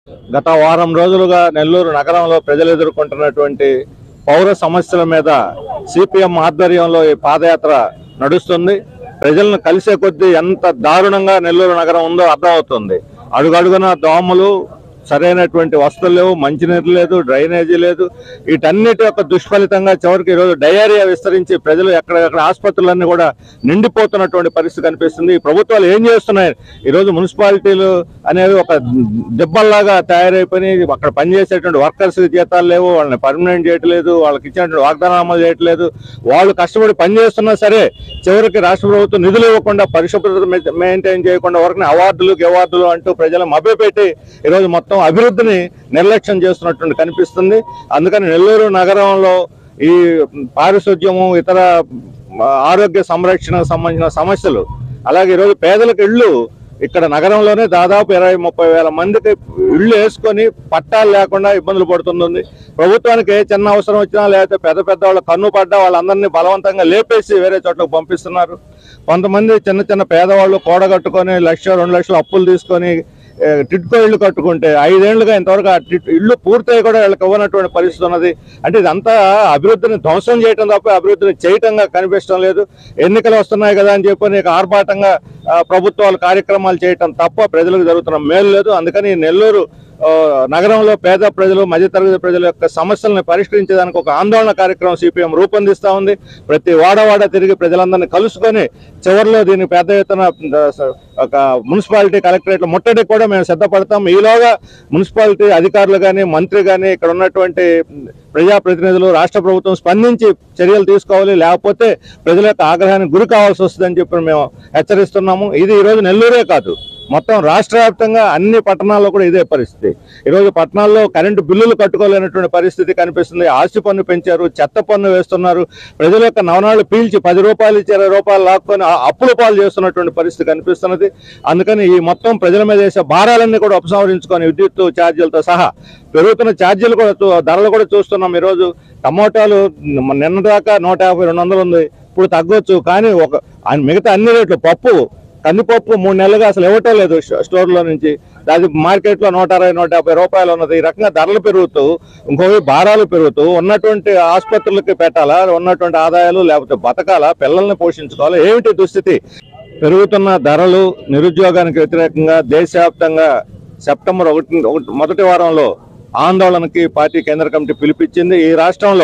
గత వారం రోజులుగా నెల్లూరు నగరంలో ప్రజలు ఎదుర్కొంటున్నటువంటి పౌర సమస్యల మీద సిపిఎం ఆధ్వర్యంలో ఈ పాదయాత్ర నడుస్తుంది ప్రజలను కలిసే కొద్దీ ఎంత దారుణంగా నెల్లూరు నగరం ఉందో అర్థమవుతుంది అడుగడుగున దోమలు సరైనటువంటి వసతులు లేవు మంచినీరు లేదు డ్రైనేజీ లేదు వీటన్నిటి యొక్క దుష్ఫలితంగా చివరికి ఈరోజు డయేరియా విస్తరించి ప్రజలు ఎక్కడెక్కడ ఆసుపత్రులన్నీ కూడా నిండిపోతున్నటువంటి పరిస్థితి కనిపిస్తుంది ఈ ప్రభుత్వాలు ఏం చేస్తున్నాయి ఈరోజు మున్సిపాలిటీలు అనేవి ఒక దెబ్బల్లాగా తయారైపోయి అక్కడ పనిచేసేటువంటి వర్కర్స్ జీతాలు లేవు వాళ్ళని పర్మనెంట్ చేయట్లేదు వాళ్ళకి ఇచ్చినటువంటి వాగ్దానం అమలు చేయట్లేదు వాళ్ళు కష్టపడి పనిచేస్తున్నా సరే చివరికి రాష్ట్ర ప్రభుత్వం నిధులు ఇవ్వకుండా పరిశుభ్రత మె- మెయింటైన్ చేయకుండా వరకు అవార్డులు అవార్డులు అంటూ ప్రజలు మభ్యపెట్టి ఈరోజు మొత్తం అభివృద్ధిని నిర్లక్ష్యం చేస్తున్నటువంటి కనిపిస్తుంది అందుకని నెల్లూరు నగరంలో ఈ పారిశుద్ధ్యము ఇతర ఆ, ఆరోగ్య సంరక్షణకు సంబంధించిన సమస్యలు అలాగే ఈరోజు పేదలకు ఇళ్ళు ఇక్కడ నగరంలోనే దాదాపు ఇరవై ముప్పై వేల మందికి ఇళ్ళు వేసుకొని పట్టాలు లేకుండా ఇబ్బందులు పడుతుంది ప్రభుత్వానికి ఏ చిన్న అవసరం వచ్చినా లేకపోతే పెద్ద పెద్ద వాళ్ళ కన్ను పడ్డా వాళ్ళందరినీ బలవంతంగా లేపేసి వేరే చోట్లకు పంపిస్తున్నారు కొంతమంది చిన్న చిన్న పేదవాళ్ళు కూడగట్టుకొని లక్ష రెండు లక్షలు అప్పులు తీసుకొని ఏ, టిట్కో ఇళ్ళు కట్టుకుంటే ఐదేళ్లుగా ఇంతవరకు ఆ టిట్ ఇళ్ళు పూర్తయి కూడా వీళ్ళకి ఇవ్వనటువంటి పరిస్థితి ఉన్నది అంటే ఇదంతా అభివృద్ధిని ధ్వంసం చేయటం తప్ప అభివృద్ధిని చేయటంగా కనిపించడం లేదు ఎన్నికలు వస్తున్నాయి కదా అని చెప్పి నీకు ఆర్భాటంగా ఆ, ప్రభుత్వాలు కార్యక్రమాలు చేయటం తప్ప ప్రజలకు జరుగుతున్న మేలు లేదు అందుకని నెల్లూరు ఆ, నగరంలో పేద ప్రజలు మధ్యతరగతి ప్రజల యొక్క సమస్యలను పరిష్కరించేదానికి ఒక ఆందోళన కార్యక్రమం సిపిఎం రూపొందిస్తా ఉంది ప్రతి వాడవాడ తిరిగి ప్రజలందరినీ కలుసుకొని చివరిలో దీనికి పెద్ద ఎత్తున ఆ, స- ఒక మున్సిపాలిటీ కలెక్టరేట్ ముట్టడికి కూడా మేము సిద్ధపడతాం ఈలోగా మున్సిపాలిటీ అధికారులు కానీ మంత్రి కానీ ఇక్కడ ఉన్నటువంటి ప్రజాప్రతినిధులు రాష్ట్ర ప్రభుత్వం స్పందించి చర్యలు తీసుకోవాలి లేకపోతే ప్రజల యొక్క ఆగ్రహానికి గురి కావాల్సి వస్తుందని చెప్పి మేము హెచ్చరిస్తున్నాము ఇది ఈరోజు నెల్లూరే కాదు మొత్తం రాష్ట్ర వ్యాప్తంగా అన్ని పట్టణాల్లో కూడా ఇదే పరిస్థితి ఈరోజు పట్టణాల్లో కరెంటు బిల్లులు కట్టుకోలేనటువంటి పరిస్థితి కనిపిస్తుంది ఆస్తి పన్ను పెంచారు చెత్త పన్ను వేస్తున్నారు ప్రజల యొక్క నవనాలు పీల్చి పది రూపాయలు ఇచ్చి ఇరవై రూపాయలు లాక్కొని ఆ అప్పుల పాలు చేస్తున్నటువంటి పరిస్థితి కనిపిస్తున్నది అందుకని ఈ మొత్తం ప్రజల మీద వేసే భారాలన్నీ కూడా ఉపసంహరించుకొని విద్యుత్ ఛార్జీలతో సహా పెరుగుతున్న ఛార్జీలు కూడా చూ- ధరలు కూడా చూస్తున్నాం ఈరోజు టమోటాలు నిన్న దాకా నూట యాభై రెండు వందలు ఉంది ఇప్పుడు తగ్గొచ్చు కానీ ఒక అన్ని- మిగతా అన్ని రేట్లు పప్పు కందిపప్పు మూడు నెలలుగా అసలు ఇవ్వటం లేదు స్టో- స్టోర్లో నుంచి అది మార్కెట్లో నూట అరవై నూట యాభై రూపాయలు ఉన్నది ఈ రకంగా ధరలు పెరుగుతూ ఇంకోవి భారాలు పెరుగుతూ ఉన్నటువంటి ఆసుపత్రులకి పెట్టాలా ఉన్నటువంటి ఆదాయాలు లేకపోతే బతకాలా పిల్లల్ని పోషించుకోవాలా ఏమిటి దుస్థితి పెరుగుతున్న ధరలు నిరుద్యోగానికి వ్యతిరేకంగా దేశవ్యాప్తంగా సెప్టెంబర్ ఒకటి ఒకటి మొదటి వారంలో ఆందోళనకి పార్టీ కేంద్ర కమిటీ పిలిపించింది ఈ రాష్ట్రంలో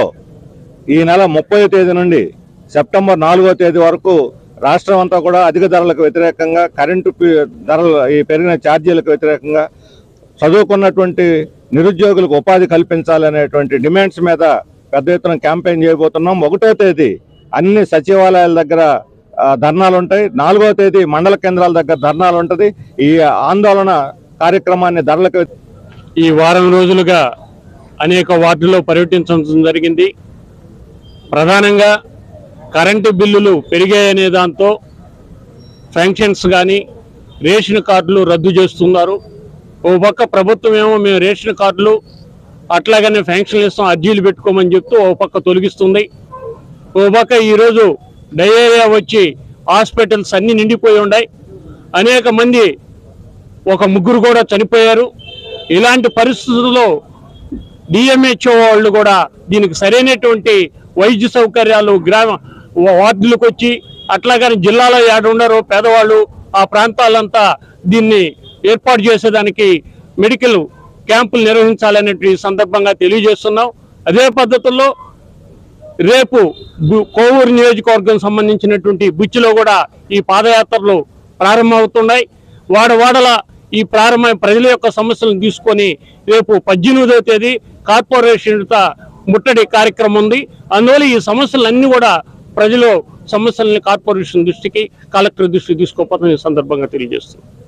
ఈ నెల ముప్పై తేదీ నుండి సెప్టెంబర్ నాలుగో తేదీ వరకు రాష్ట్రం అంతా కూడా అధిక ధరలకు వ్యతిరేకంగా కరెంటు పి- ధరలు ఈ పెరిగిన ఛార్జీలకు వ్యతిరేకంగా చదువుకున్నటువంటి నిరుద్యోగులకు ఉపాధి కల్పించాలనేటువంటి డిమాండ్స్ మీద పెద్ద ఎత్తున క్యాంపెయిన్ చేయబోతున్నాం ఒకటో తేదీ అన్ని సచివాలయాల దగ్గర ఆ, ధర్నాలు ఉంటాయి నాలుగో తేదీ మండల కేంద్రాల దగ్గర ధర్నాలు ఉంటుంది ఈ ఆందోళన కార్యక్రమాన్ని ధరలకు ఈ వారం రోజులుగా అనేక వార్డుల్లో పర్యటించడం జరిగింది ప్రధానంగా కరెంటు బిల్లులు పెరిగాయనే దాంతో శాంక్షన్స్ కానీ రేషన్ కార్డులు రద్దు చేస్తున్నారు ఓ పక్క ప్రభుత్వం ఏమో మేము రేషన్ కార్డులు అట్లాగనే ఫ్యాంక్షన్లు ఇస్తాం అర్జీలు పెట్టుకోమని చెప్తూ ఓ పక్క తొలగిస్తుంది ఓ పక్క ఈరోజు డయేరియా వచ్చి హాస్పిటల్స్ అన్ని నిండిపోయి ఉన్నాయి అనేక మంది ఒక ముగ్గురు కూడా చనిపోయారు ఇలాంటి పరిస్థితుల్లో డిఎంహెచ్ఓ వాళ్ళు కూడా దీనికి సరైనటువంటి వైద్య సౌకర్యాలు గ్రామ వార్డులకు వచ్చి అట్లాగని జిల్లాలో ఏడుండరో పేదవాళ్ళు ఆ ప్రాంతాలంతా దీన్ని ఏర్పాటు చేసేదానికి మెడికల్ క్యాంపులు నిర్వహించాలనేటువంటి సందర్భంగా తెలియజేస్తున్నాం అదే పద్ధతుల్లో రేపు బు- కోవూరు నియోజకవర్గం సంబంధించినటువంటి బుచ్చిలో కూడా ఈ పాదయాత్రలు ప్రారంభమవుతున్నాయి వాడవాడల ఈ ప్రారంభ ప్రజల యొక్క సమస్యలను తీసుకొని రేపు పద్దెనిమిదవ తేదీ కార్పొరేషన్ ముట్టడి కార్యక్రమం ఉంది అందువల్ల ఈ సమస్యలన్నీ కూడా ప్రజలు సమస్యలని కార్పొరేషన్ దృష్టికి కలెక్టర్ దృష్టికి తీసుకోకపోతాం ఈ సందర్భంగా తెలియజేస్తుంది